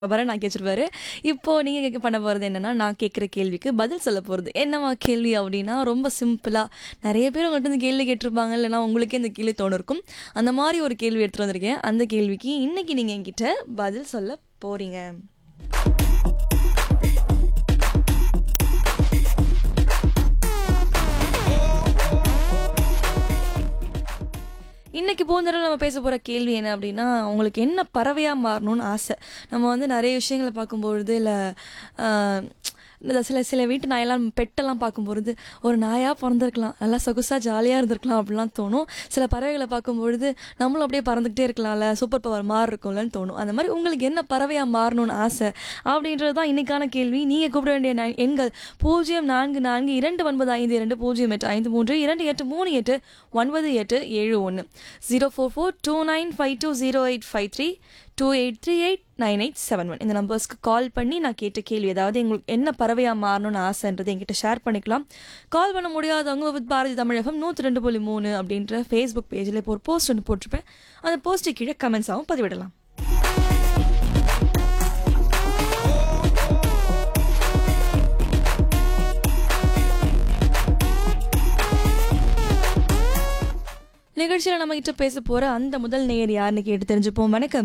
பரன் ஆக்கி வச்சிருப்பாரு இப்போ நீங்க கேட்க பண்ண போறது என்னன்னா நான் கேட்குற கேள்விக்கு பதில் சொல்ல போறது என்னவா கேள்வி அப்படின்னா ரொம்ப சிம்பிளா நிறைய பேர் உங்கள்கிட்ட இந்த கேள்வி கேட்டிருப்பாங்க இல்லைன்னா உங்களுக்கே இந்த கேள்வி தோணிருக்கும் அந்த மாதிரி ஒரு கேள்வி எடுத்துட்டு வந்திருக்கேன் அந்த கேள்விக்கு இன்னைக்கு நீங்க என்கிட்ட பதில் சொல்ல போறீங்க இன்னைக்கு போந்தடவை நம்ம பேச போகிற கேள்வி என்ன அப்படின்னா உங்களுக்கு என்ன பறவையாக மாறணும்னு ஆசை நம்ம வந்து நிறைய விஷயங்களை பார்க்கும்பொழுது இல்லை இந்த சில சில வீட்டு நாயெல்லாம் பெட்டெல்லாம் பார்க்கும்பொழுது ஒரு நாயாக பிறந்திருக்கலாம் நல்லா சொகுசாக ஜாலியாக இருந்திருக்கலாம் அப்படிலாம் தோணும் சில பறவைகளை பார்க்கும்பொழுது நம்மளும் அப்படியே பறந்துக்கிட்டே இருக்கலாம்ல சூப்பர் பவர் மாறி இருக்கும்லன்னு தோணும் அந்த மாதிரி உங்களுக்கு என்ன பறவையாக மாறணும்னு ஆசை அப்படின்றது தான் இன்னைக்கான கேள்வி நீங்கள் கூப்பிட வேண்டிய ந- எண்கள் பூஜ்ஜியம் நான்கு நான்கு இரண்டு ஒன்பது ஐந்து இரண்டு பூஜ்ஜியம் எட்டு ஐந்து மூன்று இரண்டு எட்டு மூணு எட்டு ஒன்பது எட்டு ஏழு ஒன்று zero four four two nine five two zero eight five three two eight three eight nine eight seven one இந்த நம்பர்ஸ்க்கு கால் பண்ணி நான் கேட்ட கேள்வி அதாவது எங்களுக்கு என்ன பறவையாக மாறணும்னு ஆசைன்றது என்கிட்ட ஷேர் பண்ணிக்கலாம் கால் பண்ண முடியாதவங்க வித் பாரதி தமிழகம் நூற்றி ரெண்டு புள்ளி மூணு அப்படின்ற ஃபேஸ்புக் பேஜில் இப்போ ஒரு போஸ்ட் ஒன்று போட்டிருப்பேன் அந்த போஸ்ட்டு கீழே கமெண்ட்ஸாகவும் பதிவிடலாம் நிகழ்ச்சியில் நம்ம கிட்ட பேச போற அந்த முதல் நேயர் யாருன்னு கேட்டு தெரிஞ்சுப்போம் வணக்கம்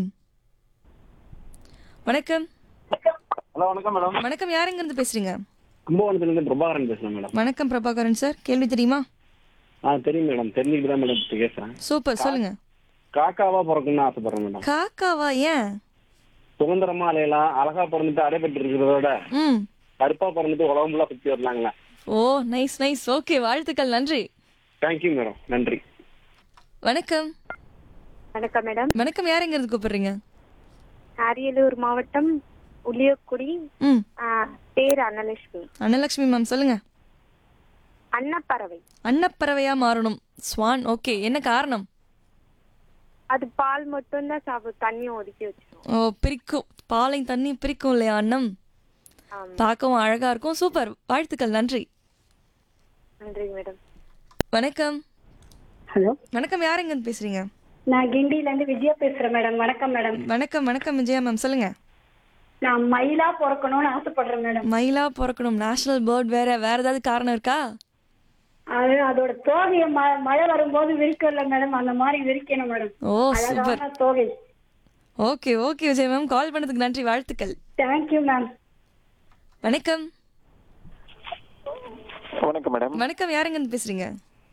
வணக்கம் ஹலோ வணக்கம் மேடம் வணக்கம் யாருங்க இருந்து பேசுறீங்க கும்பகோணத்துலேருந்து பிரபாகரன் பேசுகிறேன் மேடம் வணக்கம் பிரபாகரன் சார் கேள்வி தெரியுமா ஆ தெரியும் மேடம் தெரிஞ்சுக்கிட்டு தான் மேடம் இப்போ பேசுகிறேன் சூப்பர் சொல்லுங்க காக்காவா பிறக்கணும்னு ஆசைப்படுறேன் மேடம் காக்காவா ஏன் சுதந்திரமா அலையலாம் அழகா பிறந்துட்டு அடைபட்டு இருக்கிறத விட ம் கருப்பா பிறந்துட்டு உலகம் ஃபுல்லாக சுற்றி வரலாங்களா ஓ நைஸ் நைஸ் ஓகே வாழ்த்துக்கள் நன்றி தேங்க்யூ மேடம் நன்றி வணக்கம் வணக்கம் மேடம் வணக்கம் யாருங்க இருந்து கூப்பிடுறீங்க அரியலூர் மாவட்டம் உளியக்குடி ம் ஆ, பேர் அன்னலட்சுமி அன்னலட்சுமி மேம் சொல்லுங்க அன்னப்பறவை அன்னப்பறவையா மாறணும் ஸ்வான் ஓகே என்ன காரணம் அது பால் மட்டும்தான் சாப்பிடும் தண்ணியும் ஒதுக்கி வச்சிரும் ஓ பிரிக்கும் பாலை தண்ணி பிரிக்கும் இல்லையா அன்னம் ஆமா பார்க்கவும் அழகா இருக்கும் சூப்பர் வாழ்த்துக்கள் நன்றி நன்றி மேடம் வணக்கம் ஹலோ வணக்கம் யாருங்க இருந்து பேசுறீங்க நான் கிண்டில இருந்து விஜயா பேசுறேன் மேடம் வணக்கம் மேடம் வணக்கம் வணக்கம் விஜயா மேம் சொல்லுங்க நான் மயிலா பிறக்கணும்னு ஆசைப்படுறேன் மேடம் மயிலா பிறக்கணும் நேஷனல் பேர்ட் வேற வேற ஏதாவது காரணம் இருக்கா அது அதோட தோகைய ம- மழை வரும்போது விரிக்கல மேடம் அந்த மாதிரி விரிக்கணும் மேடம் ஓ சூப்பர் அழகான தோகை okay okay Vijay ma'am call பண்ணதுக்கு நன்றி வாழ்த்துக்கள் தேங்க்யூ மேம் வணக்கம் வணக்கம் மேடம் வணக்கம் யாருங்க இருந்து பேசுறீங்க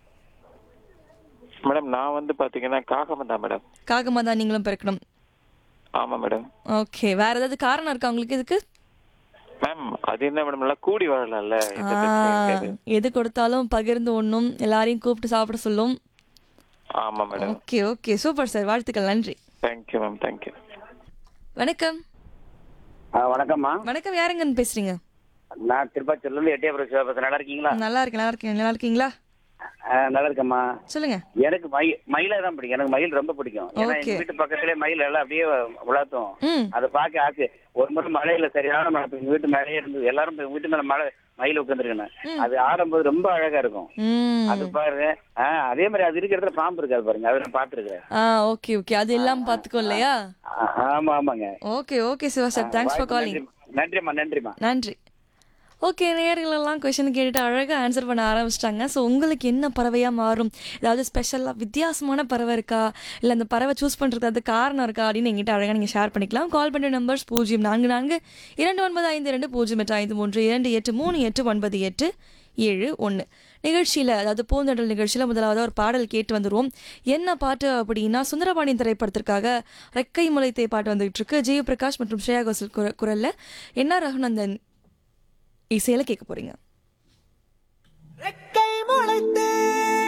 மேடம் நான் வந்து பாத்தீங்கன்னா காகம் தான் மேடம் காகமா தான் நீங்களும் பிறக்கணும் ஆமா மேடம் ஓகே வேற ஏதாவது காரணம் இருக்கா உங்களுக்கு இதுக்கு மேம் அது என்ன மேடம் நல்லா கூடி வாழலாம்ல எந்த ஆ, பிரச்சனையும் இருக்காது. எது கொடுத்தாலும் பகிர்ந்து ஒண்ணும் எல்லாரையும் கூப்பிட்டு சாப்பிட சொல்லும் ஆமா madam okay okay super sir வாழ்த்துக்கள் நன்றி தேங்க்யூ மேம் தேங்க்யூ வணக்கம் வணக்கம்மா வணக்கம் யாருங்க இருந்து பேசுறீங்க நான் திருப்பாச்சூர்லேருந்து எட்டயபுரம் சிவபேச நல்லா இருக்கீங்களா நல்லா இருக்கேன் நல்லா இருக்கேன் நல்லா இருக்கீங்களா நல்லா இருக்கம்மா சொல்லுங்க எனக்கு மயில் மயிலை தான் பிடிக்கும் எனக்கு மயில் ரொம்ப பிடிக்கும் ஏன்னா Okay. எங்க வீட்டு பக்கத்துலேயே மயில் எல்லாம் அப்படியே உலாத்தும் ம் அதை பார்க்க ஆசை ஒரு முறை மழையில சரியான மழை பெய்யும். எங்க வீட்டு மேலேயே இருந்து எல்லாரும் போய் வீட்டு மேல மழை மயில் உட்காந்துருக்கேன் அது ஆடும்போது ரொம்ப அழகா இருக்கும் ம் அது பாருங்க ஆ, அதே மாதிரி அது இருக்கிற இடத்துல பாம்பு இருக்காது பாருங்க அதை நான் பாத்துருக்கேன் ஆ ஓகே ஓகே அது எல்லாம் பார்த்துக்கோ இல்லையா ஆமா ஆமாங்க okay okay Siva sir thanks for calling நன்றி- நன்றிம்மா நன்றிம்மா நன்றி ஓகே நேயர்களெல்லாம் கொஷின் கேட்டுட்டு அழகாக ஆன்சர் பண்ண ஆரம்பிச்சிட்டாங்க ஸோ உங்களுக்கு என்ன பறவையாக மாறும் ஏதாவது ஸ்பெஷலாக வித்தியாசமான பறவை இருக்கா இல்லை அந்த பறவை சூஸ் பண்ணுறதுக்கு அது காரணம் இருக்கா அப்படின்னு எங்கிட்ட அழகாக நீங்கள் ஷேர் பண்ணிக்கலாம் கால் பண்ணுற நம்பர்ஸ் பூஜ்ஜியம் நான்கு நான்கு இரண்டு ஒன்பது ஐந்து ரெண்டு பூஜ்ஜியம் எட்டு ஐந்து மூன்று இரண்டு எட்டு மூணு எட்டு ஒன்பது எட்டு ஏழு ஒன்று நிகழ்ச்சியில் அதாவது பூந்தடல் நிகழ்ச்சியில் முதலாவது ஒரு பாடல் கேட்டு வந்துருவோம் என்ன பாட்டு அப்படின்னா சுந்தரபாண்டியன் திரைப்படத்திற்காக ரெக்கை முளைத்தை பாட்டு வந்துகிட்டு இருக்கு ஜெயபிரகாஷ் மற்றும் ஸ்ரேயா கோசல் குர குரலில் என்ன ரகுநந்தன் இசையில் கேட்க போறீங்க